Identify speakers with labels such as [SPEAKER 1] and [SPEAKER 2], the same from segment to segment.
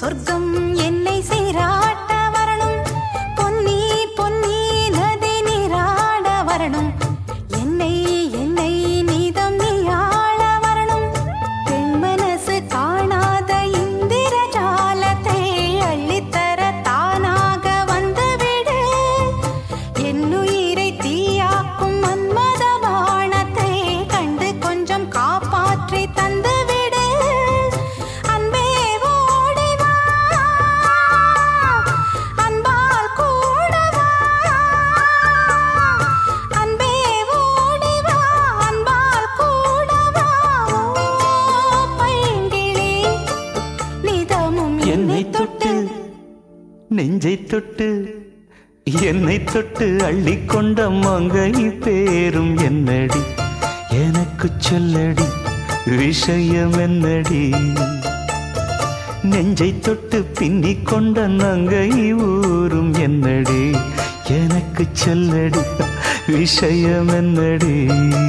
[SPEAKER 1] சொர்க்கம் என்னை சீராட்ட வரணும் பொன்னி பொன்னி நதி நீராட வரணும் என்னை என்னை நீதம் நீயாள வரணும் பெண் மனசு காணாத இந்திர ஜாலத்தை அள்ளித்தர தானாக வந்துவிடு என்னுயிரை தீயாக்கும் மன்மத பாணத்தை கண்டு கொஞ்சம் காப்பாற்றி தந்துவிடு அன்பே ஓடி வா அன்பால் கூட வா அன்பே ஓடி வா அன்பால் கூட வா ஓ பைங்கிளி நிதமும்
[SPEAKER 2] என்னை தொட்டு நெஞ்சை தொட்டு என்னை தொட்டு அள்ளிக்கொண்ட மங்கை பேரும் என்னடி எனக்கு சொல்லடி விஷயம் என்னடி நெஞ்சை தொட்டு பின்னிக் கொண்ட நங்கை ஊரும் என்னடி எனக்கு சொல்லடி விஷயம் என்னடி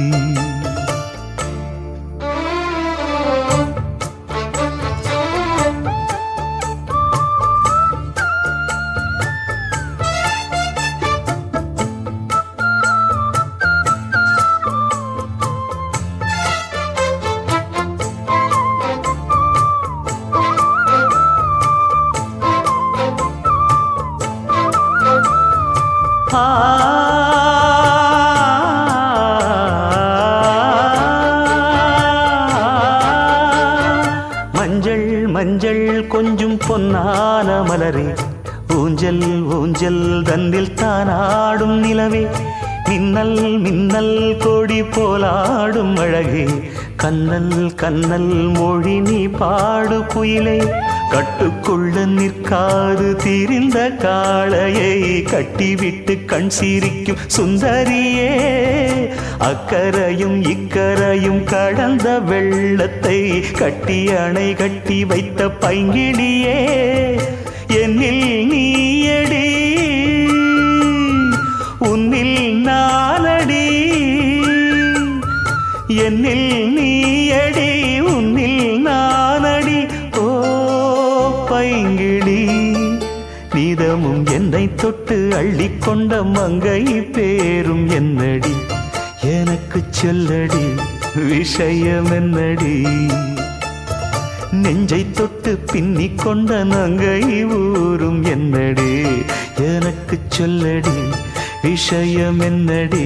[SPEAKER 2] மஞ்சள் மஞ்சள் கொஞ்சம் பொன்னான மலரே ஊஞ்சல் ஊஞ்சல் தன்னில் தானாடும் நிலவே மின்னல் மின்னல் கொடி போலாடும் அழகே கண்ணல் கண்ணல் மொழி நீ பாடு குயிலே கட்டுக்குள்ள நிற்காது திரிந்த காளையை கட்டிவிட்டு கண் சிரிக்கும் சுந்தரியே அக்கரையும் இக்கரையும் கடந்த வெள்ளத்தை கட்டி அணை கட்டி வைத்த பைங்கிளியே என்னில் நீயடி உன்னில் நானடி என்னில் நீயடி உன்னில் நானடி ஓ பைங்கிளி நீதமும் என்னை தொட்டு அள்ளிக்கொண்ட மங்கை பேரும் என்னடி எனக்கு சொல்லடி விஷயம் என்னடி நெஞ்சை தொட்டு பின்னிக் கொண்ட நங்கை ஊரும் என்னடி எனக்கு சொல்லடி விஷயம் என்னடி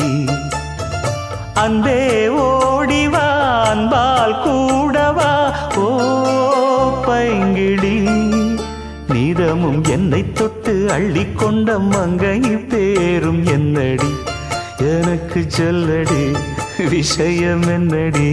[SPEAKER 2] அன்பே ஓடிவா அன்பால் கூடவா ஓ பைங்கிடி நீதமும் என்னை தொட்டு அள்ளிக்கொண்ட மங்கை பேரும் என்னடி எனக்கு சொல்லடி விஷயம் என்னடி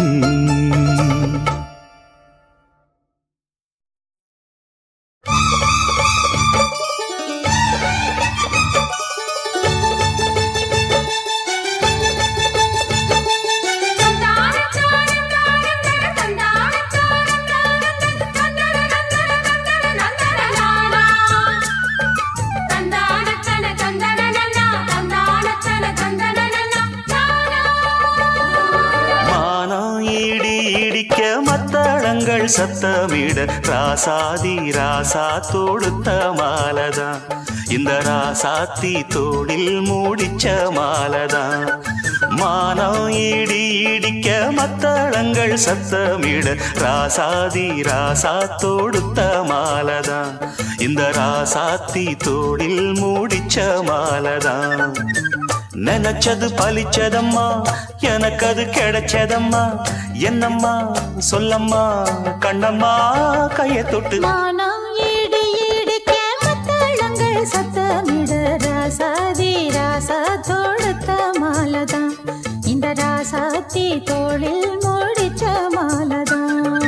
[SPEAKER 2] மானம் இடி இடிக்க மத்தளங்கள் சத்தமிட ராசாதி ராசா தொடுத்த மாலதான் இந்த ராசாத்தி தோளில் மூடிச்ச மாலதான் மானம் இடி இடிக்க மத்தளங்கள் சத்தமிட ராசாதி ராசா தொடுத்த மாலதான் இந்த ராசாத்தி தோளில் மூடிச்ச மாலதான் நினைச்சது பலிச்சதம்மா எனக்கு அது கிடைச்சதம்மா என்னம்மா சொல்லம்மா கண்ணம்மா கைய தொட்டு
[SPEAKER 1] மானம் இடி இடிக்க மத்தளங்கள் சத்தமிட ராசாதி ராசா தொடுத்த மாலதான் இந்த ராசாத்தி தோளில் முடிச்ச மாலதான்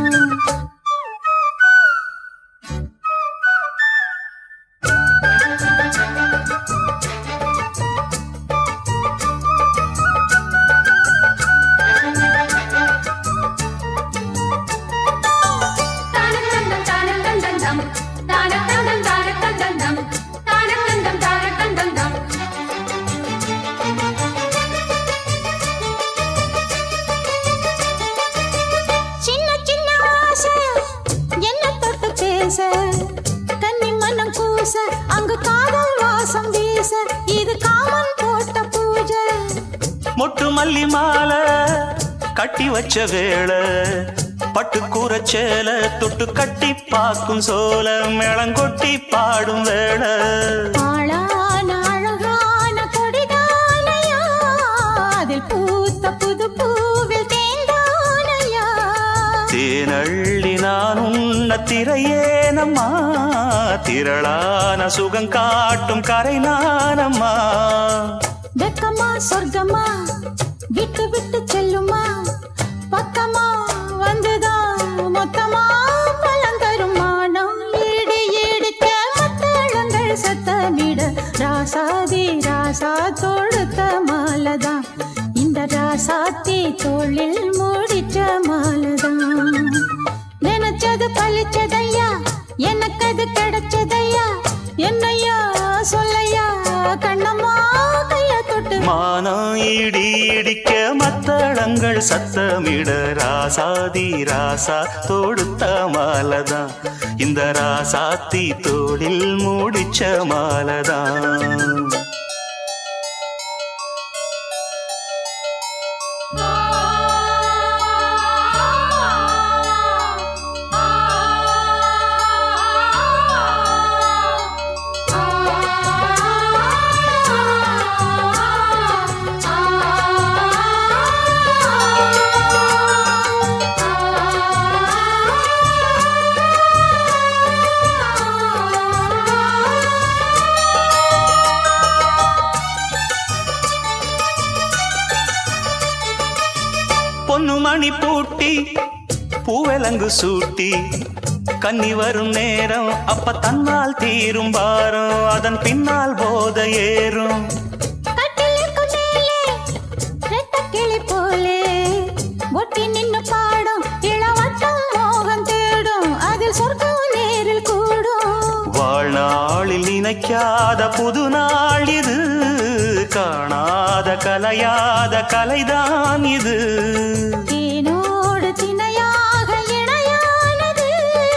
[SPEAKER 3] தான
[SPEAKER 1] கன்னி மனம் கூச அங்கு காதல் வாசம் வீச இது காமன் போட்ட பூஜை
[SPEAKER 2] மொட்டு மல்லி மாலை கட்டி வச்ச வேளை பட்டு கூரச்சேல தொட்டு கட்டி பாக்கும் சோல மேளங்கொட்டி பாடும் வேளை
[SPEAKER 1] ஆளான அழகான கொடிதானையா அதில் பூத்த புது பூவில் தேந்தானையா
[SPEAKER 2] தேனள்ளி நான் உன்ன திரையேனம்மா திரளான சுகம் காட்டும் கரை நானம்மா
[SPEAKER 1] வெக்கமா சொர்க்கமா விட்டு விட்டு செல்லுமா பக்கமா வந்துதான் மொத்தமா பலம் தருமா நாம் ஈடு ஈடுக்க மத்தளங்கள் சத்தமிட ராசாதி ராசா தொடுத்த மாலதான் இந்த ராசாத்தி தோளில் மூடிச்ச மாலதான் நினைச்சது பழிச்சதையா எனக்கு அது கிடைச்சதையா என்னையா சொல்லையா கண்ணம்மா கைய தொட்டு
[SPEAKER 2] மானம் இடி இடிக்க மத்தளங்கள் சத்தமிட ராசாதி ராசா தொடுத்த மாலதான் இந்த ராசாத்தி தோளில் மூடிச்ச மாலதான் பொன்னு மணி பூட்டி பூவலங்கு சூட்டி கன்னி வரும் நேரம் அப்ப தன்னால் தீரும் பாரம் அதன் பின்னால் போத ஏறும்
[SPEAKER 1] கட்டிலுக்கு மேலே ரெட்டக் கிளி போலே ஒட்டி நின்னு பாடும் இளவட்டம் மோகம் தேடும் அதில் சொர்க்கம் நேரில் கூடும்
[SPEAKER 2] வாழ்நாளில் நினைக்காத புது நாள் இது காணாத கலையாத கலைதான் இது
[SPEAKER 1] தேனோடு திணையாக இணையானது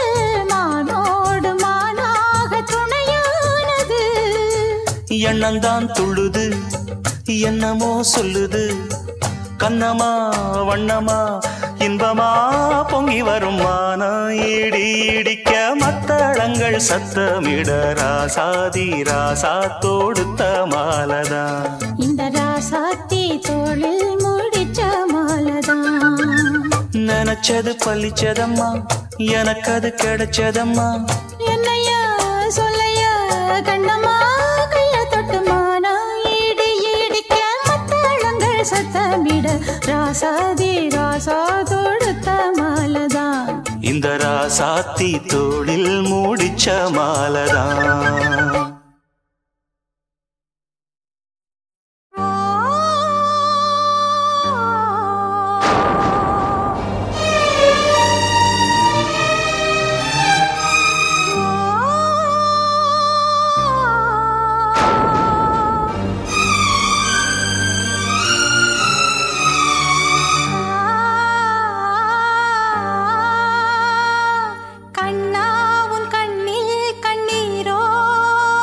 [SPEAKER 1] மானோடு மானாக துணையானது
[SPEAKER 2] எண்ணந்தான் துள்ளுது என்னமோ சொல்லுது கண்ணமா வண்ணமா இன்பமா பொங்கி வரும் மானம் இடி இடிக்க மத்தளங்கள் சத்தமிட ராசாதி ராசா தொடுத்த மாலதான்
[SPEAKER 1] இந்த ராசாத்தி தோளில் முடிச்ச மாலதான்
[SPEAKER 2] நினைச்சது பழிச்சதம்மா எனக்கு அது கிடைச்சதம்மா
[SPEAKER 1] என்னையா சொல்லையா கண்ணம்மா கைய தொட்டு மானா ஈடு ஈடிக்க மத்தளங்கள் சத்தமிட ராசாதி ராசா தொடுத்த மாலதான்
[SPEAKER 2] இந்த ராசாத்தி தோளில் மூடிச்ச மாலதான்
[SPEAKER 1] கண்ணா உன் கண்ணில் கண்ணீரோ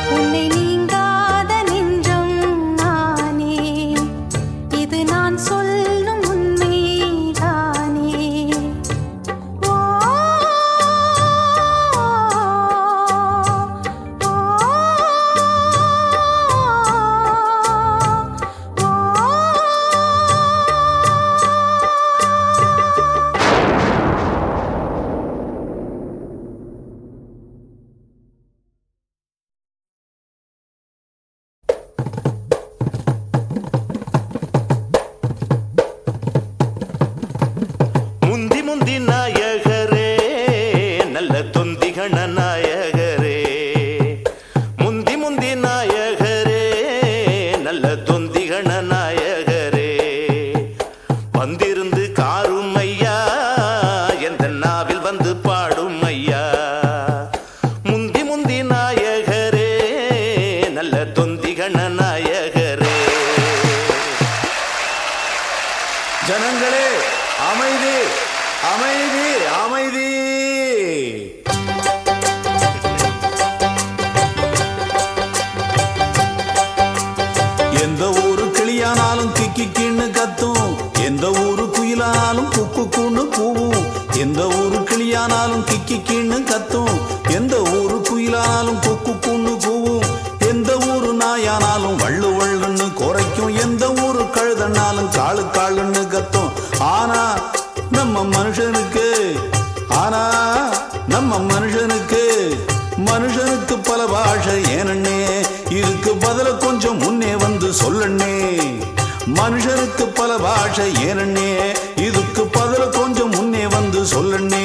[SPEAKER 1] உன்னை நீங்காத நெஞ்சம் நானே இது நான் சொல்லும் உண்மைதானே ஓ
[SPEAKER 3] முந்தி முந்தி நாயகரே நல்ல தொந்திகண நாயகரே முந்தி முந்தி நாயகரே நல்ல தொந்திகண நாயகரே வந்திருந்து காரும் ஐயா எந்த நாவில் வந்து பாடும் ஐயா முந்தி முந்தி நாயகரே நல்ல தொந்திகண நாயகரே
[SPEAKER 4] ஜனங்களே அமைதி அமைதி அமைதி எந்த ஊரு கிளியானாலும் கிக்கி கின்னு கத்தும் எந்த ஊரு குயிலானாலும் குக்கு கூன்னு கூவும் எந்த ஊரு கிளியானாலும் கிக்கி கின்னு கத்தும் எந்த ஊரு குயிலானாலும் குக்கு கூன்னு கூவும் எந்த ஊரு நாயானாலும் வள்ளு வள்ளுன்னு குறைக்கும் எந்த ஊரு கழுதனாலும் காளு காளுன்னு கத்தும் ஆனா நம்ம மனுஷனுக்கு ஆனா நம்ம மனுஷனுக்கு மனுஷனுக்கு பல பாஷை ஏனண்ணே இதுக்கு பதில கொஞ்சம் முன்னே வந்து சொல்லண்ணே மனுஷனுக்கு பல பாஷை ஏனண்ணே இதுக்கு பதில கொஞ்சம் முன்னே வந்து சொல்லண்ணே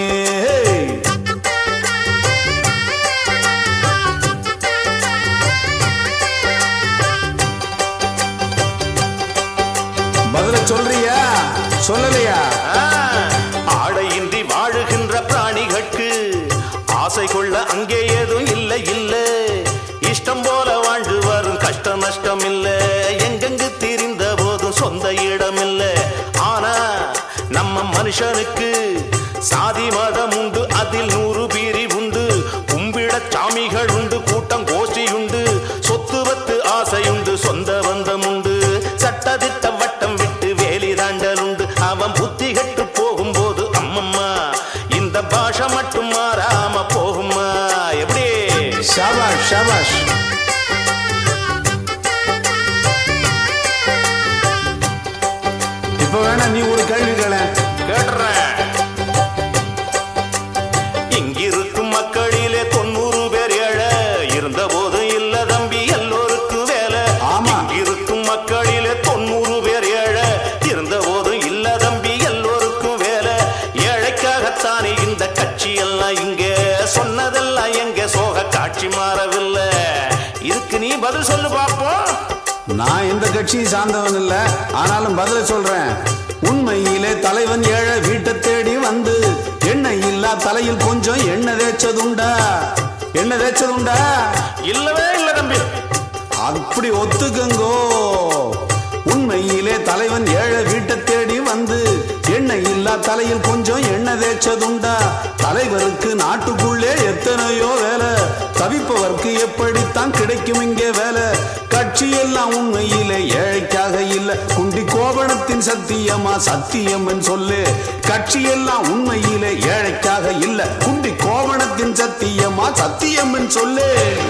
[SPEAKER 4] பதில சொல்றியா சொல்லலையா
[SPEAKER 3] ஆ, ஆடையின்றி வாழுகின்ற பிராணிகட்கு ஆசை கொள்ள அங்கே ஏதும் இல்லை இல்ல இஷ்டம் போல வாழ்ந்து வரும் கஷ்ட நஷ்டம் இல்ல எங்கெங்கு திரிந்த போதும் சொந்த இடம் இல்ல ஆனா நம்ம மனுஷனுக்கு சாதி மதம் உண்டு அதில் நூறு பீரி உண்டு கும்பிட சாமிகள் உண்டு கூட்டம் கோஷ்டி உண்டு சொத்து வத்து ஆசையுண்டு சொந்த பந்தம் உண்டு சட்டதிட்ட வட்டம் விட்டு வேலி தாண்டல் உண்டு அவன் புத்தி கெட்டு போகும்போது அம்மம்மா இந்த பாஷை மட்டும் மாறாம போகுமா எப்படி
[SPEAKER 4] ஷாபாஷ் ஷாபாஷ் இப்ப வேணா நீ ஒரு கேள்வி கேள
[SPEAKER 3] கேட்டுறேன் இங்கிருக்கும் மக்களிலே தொண்ணூறு பேர் ஏழை இருந்த போதும் இல்ல தம்பி எல்லோருக்கும் வேலை
[SPEAKER 4] ஆமா.
[SPEAKER 3] இங்கிருக்கும் மக்களிலே தொண்ணூறு பேர் ஏழை இருந்த போதும் இல்ல தம்பி எல்லோருக்கும் வேலை ஏழைக்காகத்தானே இந்த கட்சி எல்லாம் இங்க சொன்னதெல்லாம் எங்க சோக காட்சி மாறவில்லை இதுக்கு நீ பதில் சொல்லு பாப்போம்
[SPEAKER 4] நான் எந்த கட்சியும் சார்ந்தவன் இல்ல ஆனாலும் பதில சொல்றேன் உண்மையிலே தலைவன் ஏழை வீட்டை தேடி வந்து எண்ணெய் இல்லா தலையில் கொஞ்சம் எண்ணெய் தேய்ச்சதுண்டா எண்ணெய் தேய்ச்சதுண்டா
[SPEAKER 3] இல்லவே இல்ல தம்பி
[SPEAKER 4] அப்படி ஒத்துக்கங்கோ உண்மையிலே தலைவன் ஏழை வீட்டை தேடி வந்து எண்ணெய் இல்லா தலையில் கொஞ்சம் எண்ணெய் தேய்ச்சதுண்டா தலைவருக்கு நாட்டுக்குள்ளே எத்தனையோ வேலை தவிப்பவர்க்கு எப்படித்தான் கிடைக்கும் இங்கே வேலை கட்சி எல்லாம் உண்மையிலே ஏழைக்காக இல்ல குண்டி கோபணத்தின் சத்தியமா சத்தியம் சொல்லு கட்சி எல்லாம் உண்மையிலே ஏழைக்காக இல்ல குண்டி கோபணத்தின் சத்தியமா சத்தியம் சொல்லு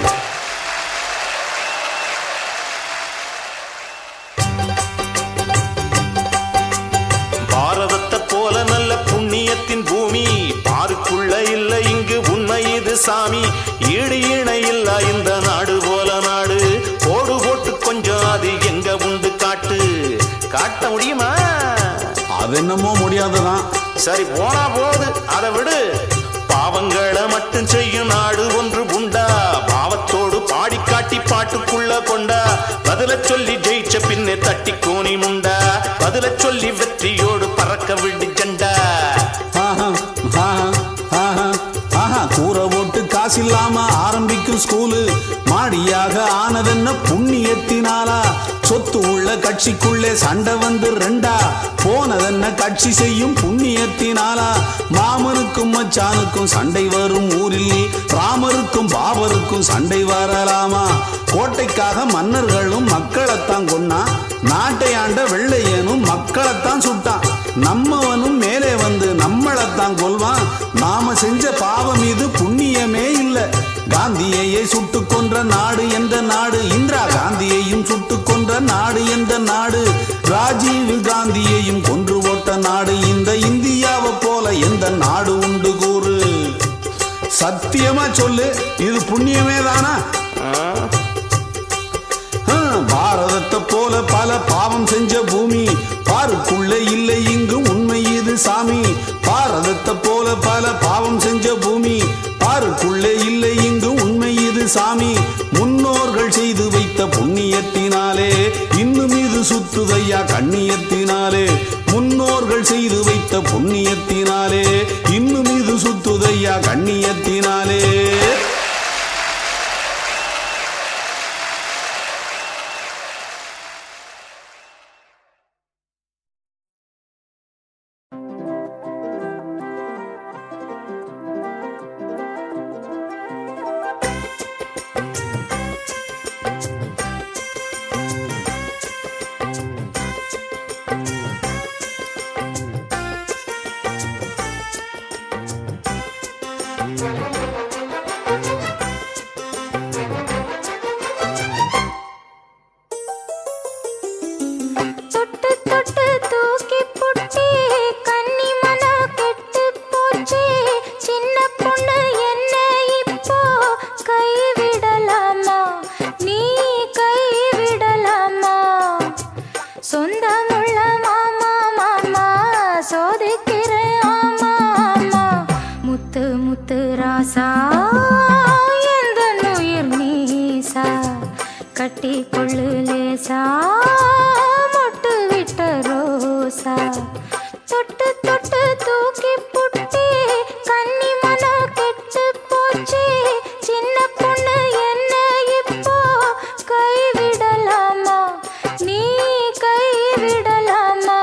[SPEAKER 3] பாரதத்தை போல நல்ல புண்ணியத்தின் பூமி பாருக்குள்ள இல்ல இங்கு உண்மை இது சாமி ஈடு இணை இல்ல இந்த நாடு போல நாடு போடு போட்டு கொஞ்சம் அது எங்க உண்டு காட்டு காட்ட முடியுமா
[SPEAKER 4] அது என்னமோ முடியாதுதான்
[SPEAKER 3] சரி போனா போது அதை விடு பாவங்களை மட்டும் செய்யும் நாடு ஒன்று உண்டா பாவத்தோடு பாடி காட்டி பாட்டுக்குள்ள கொண்டா பதில சொல்லி ஜெயிச்ச பின்னே தட்டி கோணி முண்டா பதில சொல்லி வெற்றியோடு பறக்க விடு ஜண்டா
[SPEAKER 4] ஆஹா, ஆஹா, ஆஹா, ஆஹா. கூரை போட்டு காசு இல்லாம ஆரம்பிக்கும் ஸ்கூலு மாடியாக ஆனதென்ன புண்ணியத்தினாலா சொத்து உள்ள கட்சிக்குள்ளே சண்டை வந்து ரெண்டா போனதென்ன கட்சி செய்யும் புண்ணியத்தினாலா மாமனுக்கும் மச்சானுக்கும் சண்டை வரும் ஊரில் ராமருக்கும் பாபருக்கும் சண்டை வரலாமா கோட்டைக்காக மன்னர்களும் மக்களைத்தான் கொன்னா நாட்டை ஆண்ட வெள்ளையனும் மக்களைத்தான் சுட்டான் நம்மவனும் மேலே வந்து நம்மளைத்தான் கொல்வான் நாம செஞ்ச பாவம் இது புண்ணியமே இல்ல காந்தியையே சுட்டு கொன்ற நாடு எந்த நாடு இந்திரா காந்தியையும் சுட்டு கொன்ற நாடு எந்த நாடு ராஜீவ் காந்தியையும் கொன்று போட்ட நாடு இந்த இந்தியாவை போல எந்த நாடு உண்டு கூறு சத்தியமா சொல்லு இது புண்ணியமே தானா ஆ, பாரதத்தை போல பல பாவம் செஞ்ச பூமி பாருக்குள்ள இல்லை இங்கு உண்மை இது சாமி பாரதத்தை போல பல பாவம் செஞ்ச பூமி பாருக்குள்ளே இல்லை இங்கு உண்மை இது சாமி முன்னோர்கள் செய்து வைத்த புண்ணியத்தினாலே இன்னும் இது சுத்துதையா கண்ணியத்தினாலே முன்னோர்கள் செய்து வைத்த புண்ணியத்தினாலே இன்னும் இது சுத்துதையா கண்ணியத்தினாலே
[SPEAKER 1] தொட்டு தொட்டு தூக்கி புட்டி கன்னி மனம் கெட்டு போச்சு சின்ன பொண்ணு என்ன இப்போ கைவிடலாமா நீ கைவிடலாமா சொந்தமுள்ள மாமா மாமா சோதிக்கிறேன் ஆமா ஆமா முத்து முத்து ராசா எந்த உயிர் நீசா கட்டி கொள்ளு லேசா மொட்டு விட்ட ரோசா தொட்டு தொட்டு தூக்கி புட்டி கன்னி மனம் கெட்டு போச்சு சின்ன பொண்ணு என்ன இப்போ கைவிடலாமா நீ கைவிடலாமா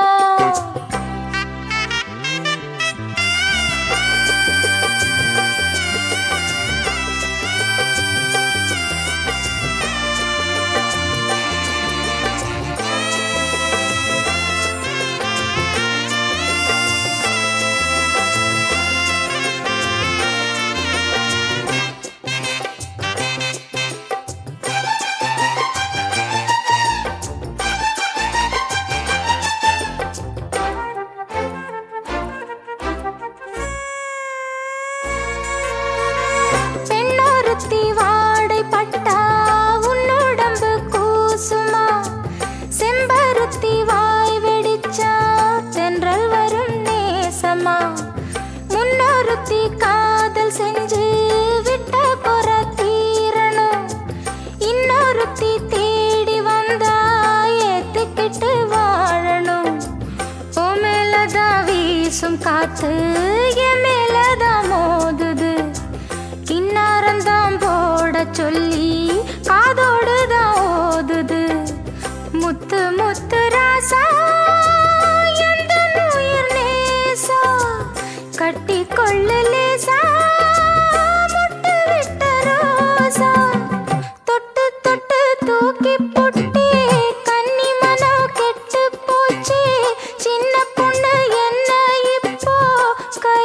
[SPEAKER 1] பெண்ணொருத்தி வாடை பட்டா உன்னுடம்பு கூசுமா செம்பருத்தி வாய் வெடிச்சா தென்றல் வரும் நேசமா முன்னொருத்தி காதல் செஞ்சு விட்ட குற தீரணும் இன்னொருத்தி தேடி வந்தா ஏத்துக்கிட்டு வாழணும் ஓ மேலதான் வீசும் காத்து என் மேலதான் மோதுது கின்னாரந்தான் போட சொல்லி காதோடு தான் ஓதுது முத்து முத்து ராசா எந்த உயிர் நேசா கட்டி கொள்ளு லேசா முட்டு விட்ட ரோசா தொட்டு தொட்டு தூக்கி புட்டி கன்னி மனம் கெட்டு போச்சு சின்ன பொண்ணு என்ன இப்போ கை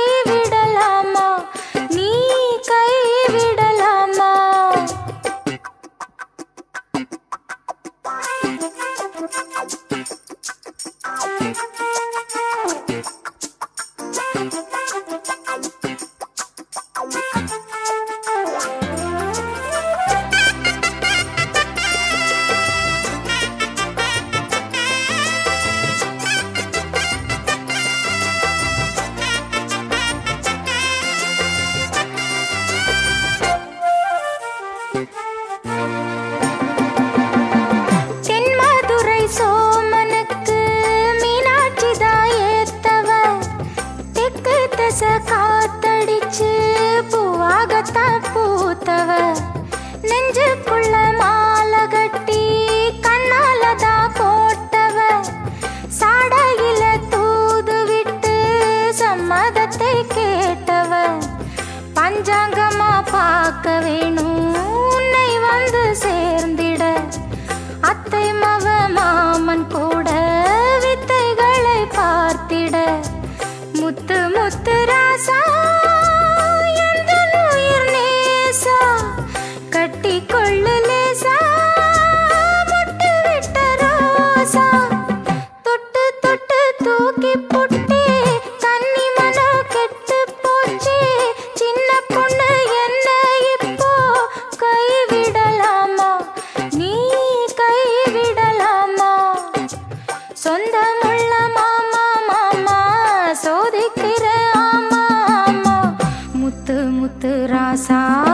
[SPEAKER 1] ராசா